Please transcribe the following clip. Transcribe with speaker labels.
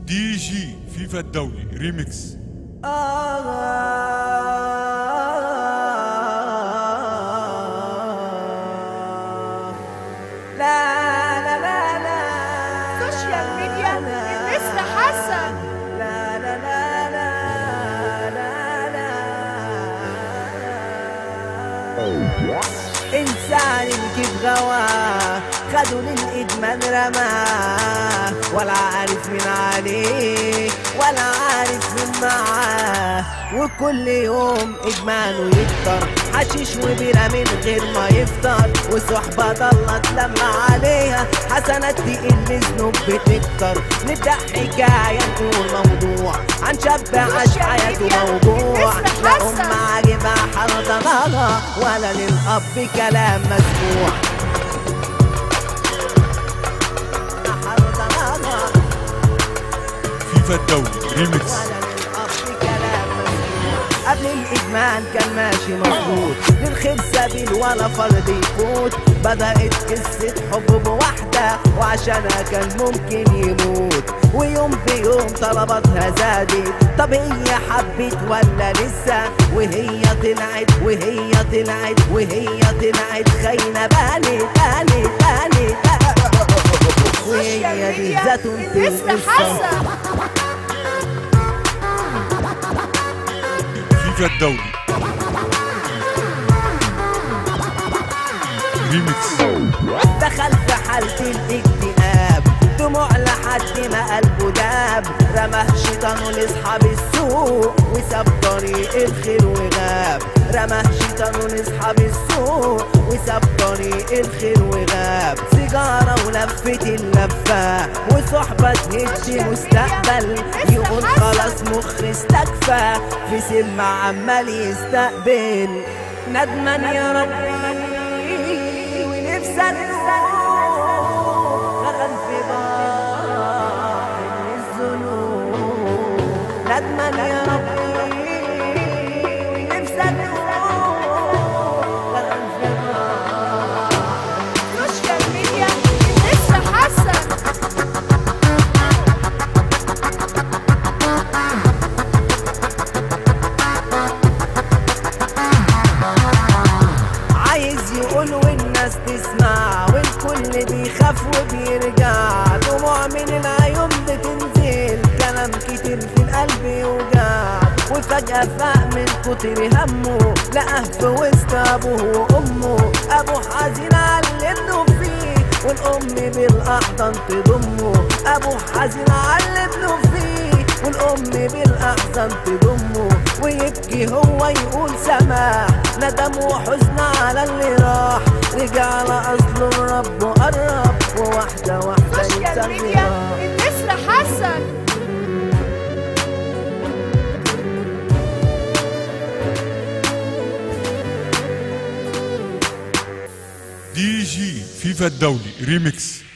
Speaker 1: دي جي فيفا الدولي ريميكس
Speaker 2: لا لا لا لا
Speaker 3: سوشيال ميديا النسر حسن
Speaker 2: لا لا لا لا لا لا إنسان كيف غوى خدوا للإدمان رماه ولا عارف من عليه ولا عارف من معاه وكل يوم إدمانه يكتر حشيش وبيرة من غير ما يفطر وصحبة ضلت لما عليها حسنات تقل ذنوب بتكتر نبدأ حكاية نقول موضوع عن شاب عاش حياته موجوع لا أم عاجبها حرضناها ولا للأب كلام مسموع حرضناها
Speaker 1: فيفا الدولي ريميكس
Speaker 2: ولا للأب كلام مسموع قبل الإدمان كان ماشي مظبوط للخير سبيل ولا فرض يفوت بدأت قصة حب بواحدة وعشانها كان ممكن يموت ويوم بيوم طلباتها زادت طب هي حبت ولا لسه وهي طلعت وهي طلعت وهي طلعت خاينة بانت بانت بانت وهي دي ذاته
Speaker 3: النسر
Speaker 2: القصة
Speaker 3: حسن
Speaker 1: فيفا الدولي ريميكس
Speaker 2: دخل في حالة الاكتئاب دموع لحد ما قلبه داب رماه شيطانه لاصحاب السوق وساب طريق الخير وغاب رماه شيطانه لاصحاب السوق وساب طريق الخير وغاب سيجارة ولفت اللفة وصحبة تهدي مستقبل يقول خلاص مخ استكفى في سلم عمال يستقبل ندمان يا ربي ونفسي أتوب غرقان في بحر الذنوب ندمان يا ربي ونفسي أتوب غرقان في بحر
Speaker 3: سوشيال ميديا النسر حسن
Speaker 2: عايز يقول والناس تسمع والكل بيخاف وبيرجع دموع من العيون بتنزل كلام كتير في القلب يوجع وفجأة فاق من كتر همه لقاه في وسط أبوه وأمه أبوه حزين على اللي ابنه فيه والأم بالأحضان تضمه أبوه حزين على اللي ابنه فيه والأم بالأحزان تضمه ويبكي هو يقول سماح ندم وحزن على اللي راح رجع لأصله الرب قرب وواحدة واحدة
Speaker 3: سوشيال
Speaker 2: ينسى
Speaker 3: ميديا
Speaker 2: اللي
Speaker 3: النسر حسن
Speaker 1: دي جي فيفا الدولي ريميكس